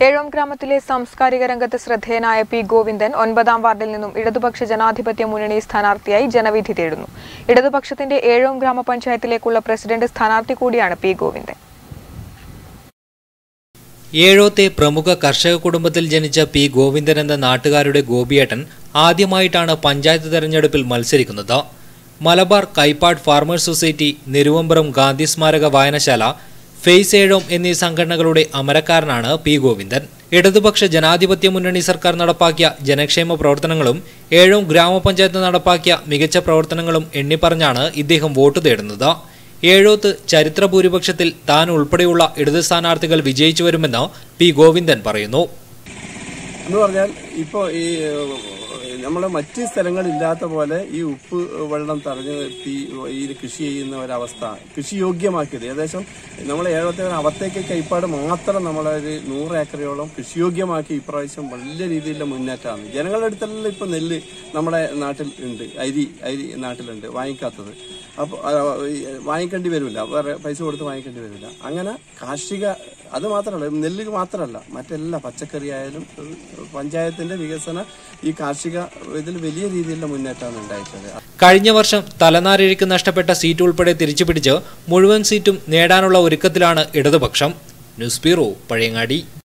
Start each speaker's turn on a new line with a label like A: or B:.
A: ഏഴോം ഗ്രാമത്തിലെ സാംസ്കാരിക രംഗത്ത് ശ്രദ്ധേയനായ പി ഗോവിന്ദൻ ഒൻപതാം വാർഡിൽ നിന്നും ഇടതുപക്ഷ ജനാധിപത്യ മുന്നണി സ്ഥാനാർത്ഥിയായി ജനവിധി തേടുന്നു ഇടതുപക്ഷത്തിന്റെ ഏഴോം ഗ്രാമപഞ്ചായത്തിലേക്കുള്ള പ്രസിഡന്റ് സ്ഥാനാർത്ഥി കൂടിയാണ് പി ഗോവിന്ദൻ
B: ഏഴോത്തെ പ്രമുഖ കർഷക കുടുംബത്തിൽ ജനിച്ച പി ഗോവിന്ദൻ എന്ന നാട്ടുകാരുടെ ഗോപിയേട്ടൻ ആദ്യമായിട്ടാണ് പഞ്ചായത്ത് തെരഞ്ഞെടുപ്പിൽ മത്സരിക്കുന്നത് മലബാർ കൈപ്പാട് ഫാർമേഴ്സ് സൊസൈറ്റി നെരുവമ്പുറം ഗാന്ധി സ്മാരക വായനശാല ഫെയ്സ് ഏഴോം എന്നീ സംഘടനകളുടെ അമരക്കാരനാണ് പി ഗോവിന്ദൻ ഇടതുപക്ഷ ജനാധിപത്യ മുന്നണി സർക്കാർ നടപ്പാക്കിയ ജനക്ഷേമ പ്രവർത്തനങ്ങളും ഏഴോം ഗ്രാമപഞ്ചായത്ത് നടപ്പാക്കിയ മികച്ച പ്രവർത്തനങ്ങളും എണ്ണിപ്പറഞ്ഞാണ് ഇദ്ദേഹം വോട്ട് തേടുന്നത് ഏഴോത്ത് ചരിത്ര ഭൂരിപക്ഷത്തിൽ താൻ ഉൾപ്പെടെയുള്ള ഇടത് സ്ഥാനാർത്ഥികൾ വിജയിച്ചു വരുമെന്ന് പി ഗോവിന്ദൻ പറയുന്നു
C: എന്ന് പറഞ്ഞാൽ ഇപ്പോൾ ഈ നമ്മളെ മറ്റ് സ്ഥലങ്ങളില്ലാത്ത പോലെ ഈ ഉപ്പ് വെള്ളം തടഞ്ഞു നിർത്തി ഈ കൃഷി ചെയ്യുന്ന ഒരവസ്ഥ കൃഷി യോഗ്യമാക്കിയത് ഏകദേശം നമ്മൾ ഏഴത്തെ അവത്തേക്ക് കൈപ്പാട് മാത്രം നമ്മളെ ഒരു നൂറ് ഏക്കറയോളം കൃഷിയോഗ്യമാക്കി ഇപ്രാവശ്യം വലിയ രീതിയിലുള്ള മുന്നേറ്റമാണ് ജനങ്ങളുടെ അടുത്തെല്ലാം ഇപ്പൊ നെല്ല് നമ്മുടെ നാട്ടിൽ ഉണ്ട് അരി അരി നാട്ടിലുണ്ട് വാങ്ങിക്കാത്തത് അപ്പോൾ വാങ്ങിക്കേണ്ടി വരില്ല വേറെ പൈസ കൊടുത്ത് വാങ്ങിക്കേണ്ടി വരില്ല അങ്ങനെ കാർഷിക അത് മാത്രമല്ല നെല്ല് മാത്രമല്ല മറ്റെല്ലാ പച്ചക്കറി ആയാലും പഞ്ചായത്തിന്റെ വികസന ഈ കാർഷിക ഇതിൽ വലിയ രീതിയിലുള്ള മുന്നേറ്റമാണ് ഉണ്ടായിട്ടുള്ളത്
B: കഴിഞ്ഞ വർഷം തലനാരിഴയ്ക്ക് നഷ്ടപ്പെട്ട സീറ്റ് ഉൾപ്പെടെ തിരിച്ചുപിടിച്ച് മുഴുവൻ സീറ്റും നേടാനുള്ള ഒരുക്കത്തിലാണ് ഇടതുപക്ഷം ന്യൂസ് ബ്യൂറോ പഴയങ്ങാടി